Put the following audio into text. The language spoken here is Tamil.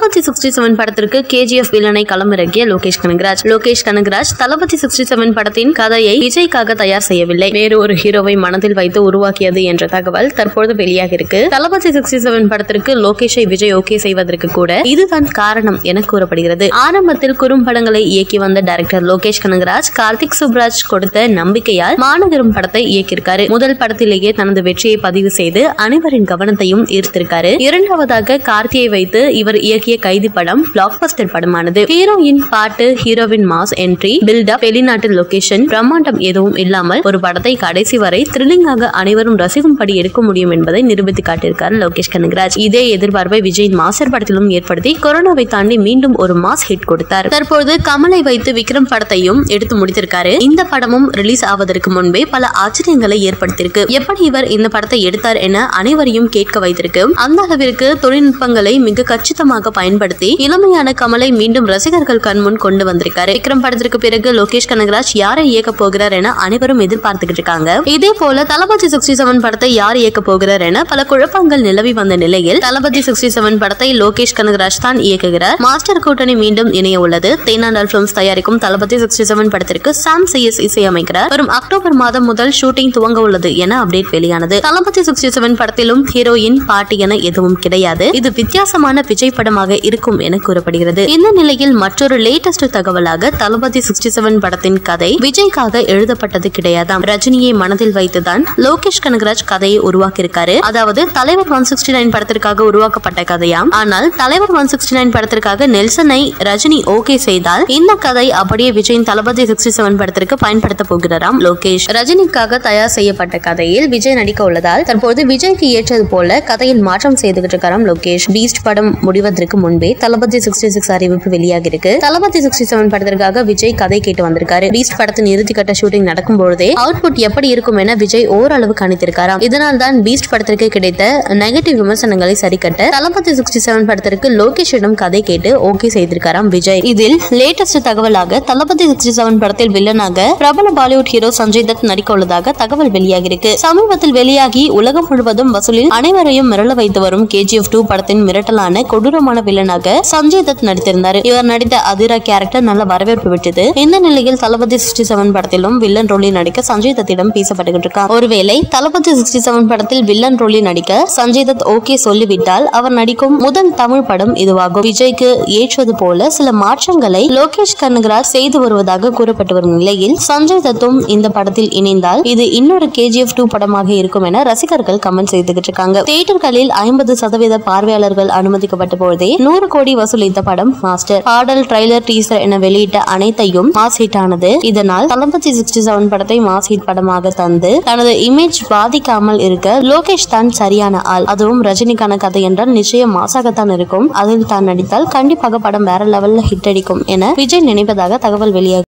தளபதி சிக்ஸ்டி செவன் படத்திற்கு கேஜிஎஃப் வில்லனை களமிறக்கிய லோகேஷ் கனகராஜ் லோகேஷ் கனகராஜ் தளபதி சிக்ஸ்டி செவன் படத்தின் கதையை விஜய்க்காக தயார் செய்யவில்லை வேறு ஒரு ஹீரோவை மனதில் வைத்து உருவாக்கியது என்ற தகவல் தற்போது வெளியாகி இருக்கு தளபதி சிக்ஸ்டி செவன் படத்திற்கு லோகேஷை விஜய் ஓகே செய்வதற்கு கூட இதுதான் காரணம் என கூறப்படுகிறது ஆரம்பத்தில் குறும்படங்களை இயக்கி வந்த டைரக்டர் லோகேஷ் கனகராஜ் கார்த்திக் சுப்ராஜ் கொடுத்த நம்பிக்கையால் மாநகரம் படத்தை இயக்கியிருக்காரு முதல் படத்திலேயே தனது வெற்றியை பதிவு செய்து அனைவரின் கவனத்தையும் ஈர்த்திருக்காரு இரண்டாவதாக கார்த்தியை வைத்து இவர் இயக்கிய கைதி படம் பிளாக் பஸ்டர் படமானது ஹீரோயின் பாட்டு ஹீரோவின் மாஸ் என்ட்ரி பில்டப் வெளிநாட்டு லொகேஷன் பிரம்மாண்டம் எதுவும் இல்லாமல் ஒரு படத்தை கடைசி வரை த்ரில்லிங்காக அனைவரும் ரசிக்கும்படி எடுக்க முடியும் என்பதை நிரூபித்து காட்டியிருக்கார் லோகேஷ் கனகராஜ் இதே எதிர்பார்ப்பை விஜயின் மாஸ்டர் படத்திலும் ஏற்படுத்தி கொரோனாவை தாண்டி மீண்டும் ஒரு மாஸ் ஹிட் கொடுத்தார் தற்போது கமலை வைத்து விக்ரம் படத்தையும் எடுத்து முடித்திருக்காரு இந்த படமும் ரிலீஸ் ஆவதற்கு முன்பே பல ஆச்சரியங்களை ஏற்படுத்தியிருக்கு எப்படி இவர் இந்த படத்தை எடுத்தார் என அனைவரையும் கேட்க வைத்திருக்கு அந்த அளவிற்கு தொழில்நுட்பங்களை மிக கச்சிதமாக பயன்படுத்தி இளமையான கமலை மீண்டும் ரசிகர்கள் கண் முன் கொண்டு வந்திருக்காரு விக்ரம் படத்திற்கு பிறகு லோகேஷ் கனகராஜ் யாரை இயக்க போகிறார் என அனைவரும் எதிர்பார்த்துக்கிட்டு இருக்காங்க இதே போல தளபதி சிக்ஸ்டி செவன் படத்தை யார் இயக்க போகிறார் என பல குழப்பங்கள் நிலவி வந்த நிலையில் தளபதி சிக்ஸ்டி செவன் படத்தை லோகேஷ் கனகராஜ் தான் இயக்குகிறார் மாஸ்டர் கூட்டணி மீண்டும் இணைய உள்ளது தேனாண்டால் பிலிம்ஸ் தயாரிக்கும் தளபதி சிக்ஸ்டி செவன் படத்திற்கு சாம் சிஎஸ் இசையமைக்கிறார் வரும் அக்டோபர் மாதம் முதல் ஷூட்டிங் துவங்க உள்ளது என அப்டேட் வெளியானது தளபதி சிக்ஸ்டி செவன் படத்திலும் ஹீரோயின் பாட்டு என எதுவும் கிடையாது இது வித்தியாசமான விஜய் படமாக இருக்கும் என கூறப்படுகிறது இந்த நிலையில் மற்றொரு லேட்டஸ்ட் தகவலாக தளபதி சிக்ஸ்டி செவன் படத்தின் கதை விஜய்க்காக எழுதப்பட்டது கிடையாதாம் ரஜினியை மனதில் வைத்துதான் லோகேஷ் கனகராஜ் கதையை உருவாக்கியிருக்காரு அதாவது தலைவர் ஒன் சிக்ஸ்டி நைன் படத்திற்காக உருவாக்கப்பட்ட கதையாம் ஆனால் தலைவர் ஒன் சிக்ஸ்டி நைன் படத்திற்காக நெல்சனை ரஜினி ஓகே செய்தால் இந்த கதை அப்படியே விஜயின் தளபதி சிக்ஸ்டி செவன் படத்திற்கு பயன்படுத்த போகிறாராம் லோகேஷ் ரஜினிக்காக தயார் செய்யப்பட்ட கதையில் விஜய் நடிக்க உள்ளதால் தற்போது விஜய்க்கு ஏற்றது போல கதையில் மாற்றம் செய்துகிட்டு இருக்காராம் லோகேஷ் பீஸ்ட் படம் முடிவதற்கு முன்பே தளபதி சிக்ஸ்டி சிக்ஸ் அறிவிப்பு வெளியாகி இருக்கு தளபதி சிக்ஸ்டி செவன் படத்திற்காக விஜய் கதை கேட்டு வந்திருக்காரு பீஸ்ட் படத்தின் இறுதிக்கட்ட ஷூட்டிங் நடக்கும் பொழுதே அவுட்புட் எப்படி இருக்கும் என விஜய் ஓரளவு கணித்திருக்காராம் இதனால் தான் பீஸ்ட் படத்திற்கு கிடைத்த நெகட்டிவ் விமர்சனங்களை சரிக்கட்ட தளபதி சிக்ஸ்டி செவன் படத்திற்கு லோகேஷிடம் கதை கேட்டு ஓகே செய்திருக்காராம் விஜய் இதில் லேட்டஸ்ட் தகவலாக தளபதி சிக்ஸ்டி செவன் படத்தில் வில்லனாக பிரபல பாலிவுட் ஹீரோ சஞ்சய் தத் நடிக்க உள்ளதாக தகவல் வெளியாகி இருக்கு சமீபத்தில் வெளியாகி உலகம் முழுவதும் வசூலில் அனைவரையும் மிரள வைத்து வரும் கேஜிஎஃப் டூ படத்தின் மிரட்டலான கொடூரமான வில்லனாக சஞ்சய் தத் நடித்திருந்தார் இவர் நடித்த அதிரா கேரக்டர் நல்ல வரவேற்பு விட்டது இந்த நிலையில் தளபதி சிக்ஸ்டி செவன் படத்திலும் வில்லன் ரோலில் நடிக்க சஞ்சய் தத்திடம் பேசப்பட்டுகிட்டு இருக்கார் ஒருவேளை தளபதி சிக்ஸ்டி செவன் படத்தில் வில்லன் ரோலில் நடிக்க சஞ்சய் தத் ஓகே சொல்லிவிட்டால் அவர் நடிக்கும் முதல் தமிழ் படம் இதுவாகும் விஜய்க்கு ஏற்றது போல சில மாற்றங்களை லோகேஷ் கனகராஜ் செய்து வருவதாக கூறப்பட்டு வரும் நிலையில் சஞ்சய் தத்தும் இந்த படத்தில் இணைந்தால் இது இன்னொரு கேஜிஎஃப் டூ படமாக இருக்கும் என ரசிகர்கள் கமெண்ட் செய்துகிட்டு இருக்காங்க தியேட்டர்களில் ஐம்பது சதவீத பார்வையாளர்கள் அனுமதிக்கப்பட்ட பொழுதே நூறு கோடி வசூலித்த படம் மாஸ்டர் பாடல் ட்ரைலர் டீசர் என வெளியிட்ட அனைத்தையும் மாஸ் ஹிட் ஆனது இதனால் தளபதி சிக்ஸ்டி செவன் படத்தை மாஸ் ஹிட் படமாக தந்து தனது இமேஜ் பாதிக்காமல் இருக்க லோகேஷ் தான் சரியான ஆள் அதுவும் ரஜினிக்கான கதை என்றால் நிச்சயம் மாசாகத்தான் இருக்கும் அதில் தான் நடித்தால் கண்டிப்பாக படம் வேற லெவல்ல ஹிட் அடிக்கும் என விஜய் நினைப்பதாக தகவல் வெளியாகி